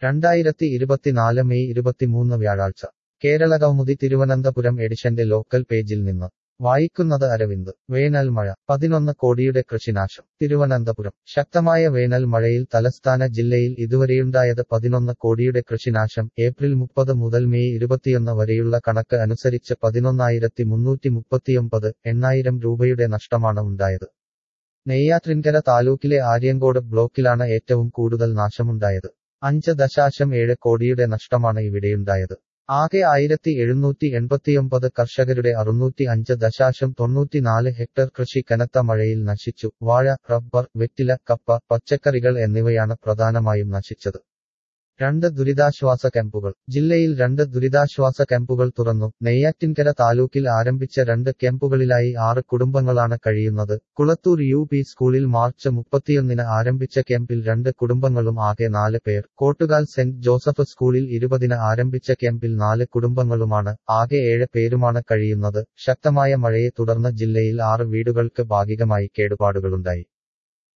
രണ്ടായിരത്തി ഇരുപത്തിനാല് മെയ് ഇരുപത്തിമൂന്ന് വ്യാഴാഴ്ച കേരളകൗമുദി തിരുവനന്തപുരം എഡിഷന്റെ ലോക്കൽ പേജിൽ നിന്ന് വായിക്കുന്നത് അരവിന്ദ് വേനൽ മഴ പതിനൊന്ന് കോടിയുടെ കൃഷിനാശം തിരുവനന്തപുരം ശക്തമായ വേനൽ മഴയിൽ തലസ്ഥാന ജില്ലയിൽ ഇതുവരെയുണ്ടായത് പതിനൊന്ന് കോടിയുടെ കൃഷിനാശം ഏപ്രിൽ മുപ്പത് മുതൽ മെയ് ഇരുപത്തിയൊന്ന് വരെയുള്ള കണക്ക് അനുസരിച്ച് പതിനൊന്നായിരത്തി മുന്നൂറ്റി മുപ്പത്തിയൊമ്പത് എണ്ണായിരം രൂപയുടെ നഷ്ടമാണ് ഉണ്ടായത് നെയ്യാറ്റിൻകര താലൂക്കിലെ ആര്യങ്കോട് ബ്ലോക്കിലാണ് ഏറ്റവും കൂടുതൽ നാശമുണ്ടായത് അഞ്ച് ദശാശം ഏഴ് കോടിയുടെ നഷ്ടമാണ് ഇവിടെയുണ്ടായത് ആകെ ആയിരത്തി എഴുന്നൂറ്റി എൺപത്തിയൊമ്പത് കർഷകരുടെ അറുന്നൂറ്റി അഞ്ച് ദശാശം തൊണ്ണൂറ്റിനാല് ഹെക്ടർ കൃഷി കനത്ത മഴയിൽ നശിച്ചു വാഴ റബ്ബർ വെറ്റില കപ്പ പച്ചക്കറികൾ എന്നിവയാണ് പ്രധാനമായും നശിച്ചത് രണ്ട് ദുരിതാശ്വാസ ക്യാമ്പുകൾ ജില്ലയിൽ രണ്ട് ദുരിതാശ്വാസ ക്യാമ്പുകൾ തുറന്നു നെയ്യാറ്റിൻകര താലൂക്കിൽ ആരംഭിച്ച രണ്ട് ക്യാമ്പുകളിലായി ആറ് കുടുംബങ്ങളാണ് കഴിയുന്നത് കുളത്തൂർ യു പി സ്കൂളിൽ മാർച്ച് മുപ്പത്തിയൊന്നിന് ആരംഭിച്ച ക്യാമ്പിൽ രണ്ട് കുടുംബങ്ങളും ആകെ നാല് പേർ കോട്ടുകാൽ സെന്റ് ജോസഫ് സ്കൂളിൽ ഇരുപതിന് ആരംഭിച്ച ക്യാമ്പിൽ നാല് കുടുംബങ്ങളുമാണ് ആകെ ഏഴ് പേരുമാണ് കഴിയുന്നത് ശക്തമായ മഴയെ തുടർന്ന് ജില്ലയിൽ ആറ് വീടുകൾക്ക് ഭാഗികമായി കേടുപാടുകളുണ്ടായി